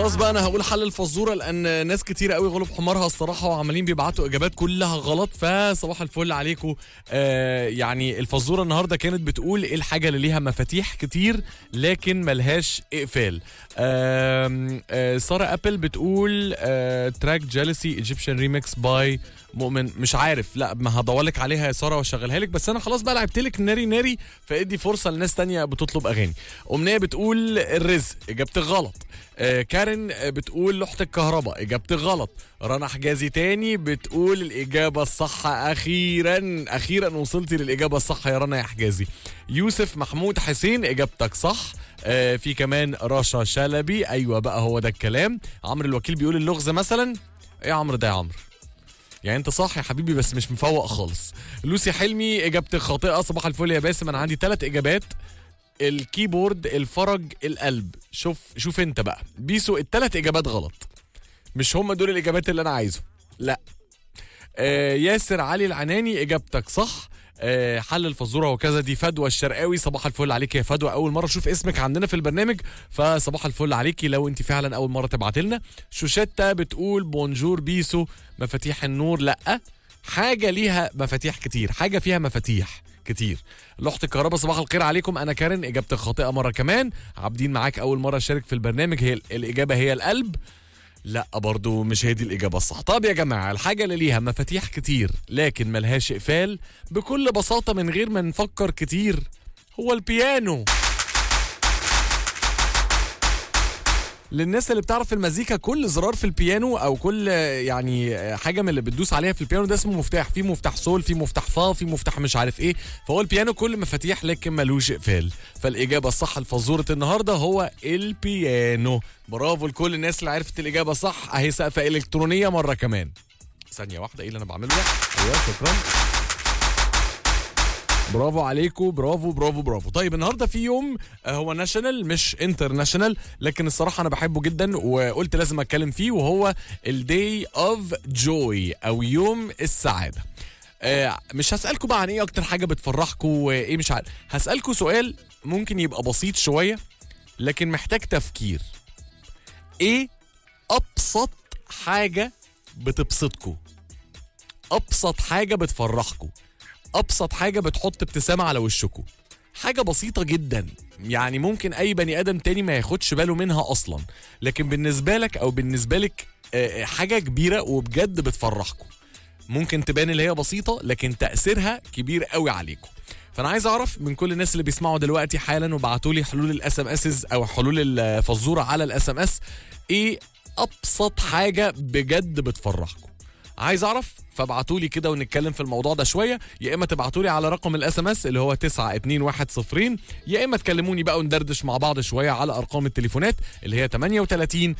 خلاص بقى انا هقول حل الفزوره لان ناس كتير قوي غلب حمارها الصراحه وعمالين بيبعتوا اجابات كلها غلط فصباح الفل عليكم آه يعني الفزوره النهارده كانت بتقول ايه الحاجه اللي ليها مفاتيح كتير لكن ملهاش اقفال آه آه ساره ابل بتقول آه تراك جالسي ايجيبشن ريميكس باي مؤمن مش عارف لا ما هدور لك عليها يا ساره واشغلها لك بس انا خلاص بقى لعبت لك ناري ناري فادي فرصه لناس تانية بتطلب اغاني امنيه بتقول الرزق اجابتك غلط آه كارن آه، بتقول لوحه الكهرباء اجابتك غلط رنا حجازي تاني بتقول الاجابه الصح اخيرا اخيرا وصلتي للاجابه الصح يا رنا يا حجازي يوسف محمود حسين اجابتك صح آه في كمان رشا شلبي ايوه بقى هو ده الكلام عمرو الوكيل بيقول اللغز مثلا ايه يا عمرو ده يا عمرو يعني انت صح يا حبيبي بس مش مفوق خالص لوسي حلمي اجابتك خاطئه صباح الفل يا باسم انا عندي ثلاث اجابات الكيبورد الفرج القلب شوف شوف انت بقى بيسو الثلاث اجابات غلط مش هم دول الاجابات اللي انا عايزهم لا آه ياسر علي العناني اجابتك صح آه حل الفزوره وكذا دي فدوى الشرقاوي صباح الفل عليك يا فدوى اول مره اشوف اسمك عندنا في البرنامج فصباح الفل عليكي لو انت فعلا اول مره تبعت لنا شوشتا بتقول بونجور بيسو مفاتيح النور لا حاجه ليها مفاتيح كتير حاجه فيها مفاتيح كتير لوحة الكهرباء صباح الخير عليكم انا كارن اجابتك خاطئه مره كمان عابدين معاك اول مره اشارك في البرنامج هي الاجابه هي القلب لا برضو مش هي دي الإجابة الصح طب يا جماعة الحاجة اللي ليها مفاتيح كتير لكن ملهاش إقفال بكل بساطة من غير ما نفكر كتير هو البيانو للناس اللي بتعرف المزيكا كل زرار في البيانو او كل يعني حاجه من اللي بتدوس عليها في البيانو ده اسمه مفتاح في مفتاح سول في مفتاح فا في مفتاح مش عارف ايه فهو البيانو كل مفاتيح لكن ملوش اقفال فالاجابه الصح لفزوره النهارده هو البيانو برافو لكل الناس اللي عرفت الاجابه صح اهي سقفه الكترونيه مره كمان ثانيه واحده ايه اللي انا بعمله ده ايوه شكرا برافو عليكم برافو برافو برافو طيب النهارده في يوم آه، هو ناشونال مش انترناشونال لكن الصراحه انا بحبه جدا وقلت لازم اتكلم فيه وهو الداي اوف جوي او يوم السعاده آه، مش هسالكم بقى عن ايه اكتر حاجه بتفرحكم وايه مش عارف هسالكم سؤال ممكن يبقى بسيط شويه لكن محتاج تفكير ايه ابسط حاجه بتبسطكم ابسط حاجه بتفرحكم ابسط حاجه بتحط ابتسامه على وشكم حاجه بسيطه جدا يعني ممكن اي بني ادم تاني ما ياخدش باله منها اصلا لكن بالنسبه لك او بالنسبه لك آه، حاجه كبيره وبجد بتفرحكم ممكن تبان اللي هي بسيطه لكن تاثيرها كبير قوي عليكم فانا عايز اعرف من كل الناس اللي بيسمعوا دلوقتي حالا وبعتوا لي حلول الاس ام اس او حلول الفزوره على الاس ام اس ايه ابسط حاجه بجد بتفرحكم عايز اعرف فابعتوا لي كده ونتكلم في الموضوع ده شويه يا اما تبعتوا لي على رقم الاس ام اس اللي هو 92110 يا اما تكلموني بقى وندردش مع بعض شويه على ارقام التليفونات اللي هي 38